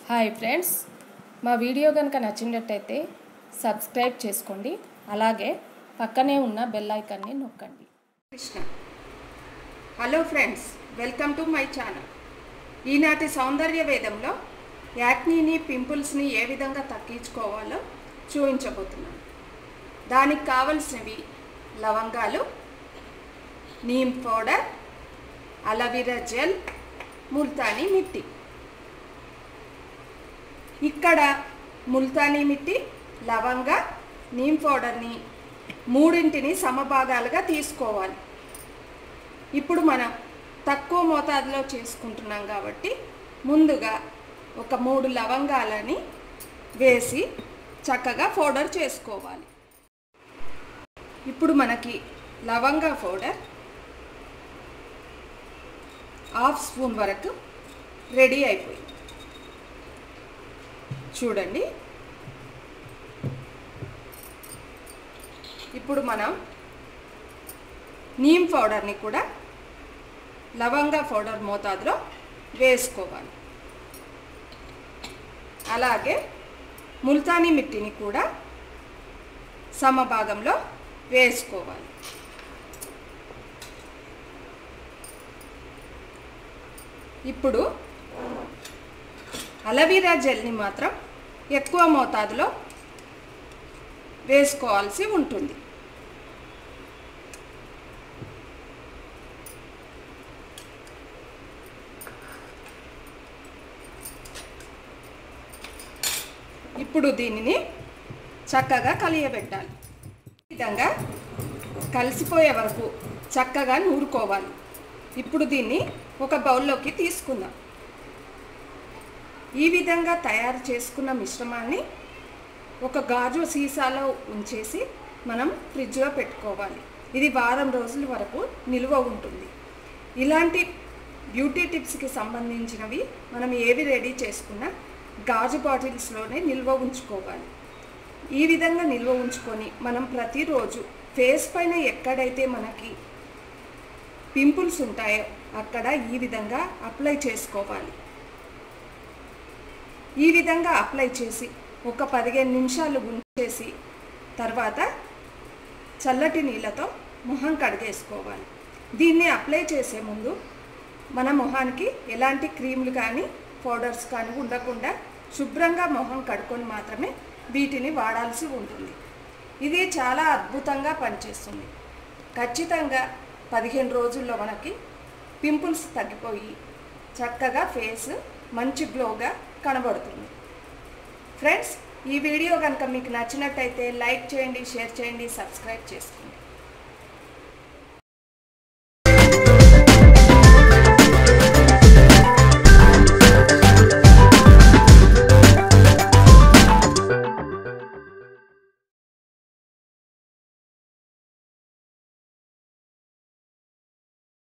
hi friends మా video కనుక నచ్చినట్టయితే సబ్స్క్రైబ్ చేసుకోండి అలాగే పక్కనే ఉన్న బెల్ ఐకాన్ని నొక్కండి Krishna hello friends welcome to my channel ఈనాటి సౌందర్య వేదంలో యాక్నీని పింపుల్స్ని ఏ విధంగా తగ్గించుకోవాలో చూపించబోతున్నాను దానికి కావలసినవి లవంగాలు neem powder aloe vera gel Multani mitti ఇక్కడ ముల్తానీ మిట్టి లవంగ నీమ్ పౌడర్ని మూడింటిని సమభాగాలుగా తీసుకోవాలి ఇప్పుడు మనం తక్కువ మోతాదులో చేసుకుంటున్నాం కాబట్టి ముందుగా ఒక మూడు లవంగాలని వేసి చక్కగా పౌడర్ చేసుకోవాలి ఇప్పుడు మనకి లవంగా పౌడర్ హాఫ్ స్పూన్ వరకు రెడీ అయిపోయింది చూడండి ఇప్పుడు మనం నీమ్ పౌడర్ని కూడా లవంగా పౌడర్ మోతాదులో వేసుకోవాలి అలాగే ముల్తానీ మిట్టిని కూడా సమభాగంలో వేసుకోవాలి ఇప్పుడు అలవీరా జెల్ని మాత్రం ఎక్కువ మోతాదులో వేసుకోవాల్సి ఉంటుంది ఇప్పుడు దీనిని చక్కగా కలియబెట్టాలి ఈ విధంగా కలిసిపోయే వరకు చక్కగా నూరుకోవాలి ఇప్పుడు దీన్ని ఒక బౌల్లోకి తీసుకుందాం ఈ విధంగా తయారు చేసుకున్న మిశ్రమాన్ని ఒక గాజు సీసాలో ఉంచేసి మనం ఫ్రిడ్జ్లో పెట్టుకోవాలి ఇది వారం రోజుల వరకు నిల్వ ఉంటుంది ఇలాంటి బ్యూటీ టిప్స్కి సంబంధించినవి మనం ఏవి రెడీ చేసుకున్నా గాజు బాటిల్స్లోనే నిల్వ ఉంచుకోవాలి ఈ విధంగా నిల్వ ఉంచుకొని మనం ప్రతిరోజు ఫేస్ పైన ఎక్కడైతే మనకి పింపుల్స్ ఉంటాయో అక్కడ ఈ విధంగా అప్లై చేసుకోవాలి ఈ విధంగా అప్లై చేసి ఒక పదిహేను నిమిషాలు ఉంచేసి తర్వాత చల్లటి నీళ్ళతో మొహం కడిగేసుకోవాలి దీన్ని అప్లై చేసే ముందు మన మొహానికి ఎలాంటి క్రీములు కానీ పౌడర్స్ కానీ ఉండకుండా శుభ్రంగా మొహం కడుక్కొని మాత్రమే వీటిని వాడాల్సి ఉంటుంది ఇది చాలా అద్భుతంగా పనిచేస్తుంది ఖచ్చితంగా పదిహేను రోజుల్లో మనకి పింపుల్స్ తగ్గిపోయి చక్కగా ఫేస్ మంచి గ్లోగా కనబడుతుంది ఫ్రెండ్స్ ఈ వీడియో కనుక మీకు నచ్చినట్టయితే లైక్ చేయండి షేర్ చేయండి సబ్స్క్రైబ్ చేసుకోండి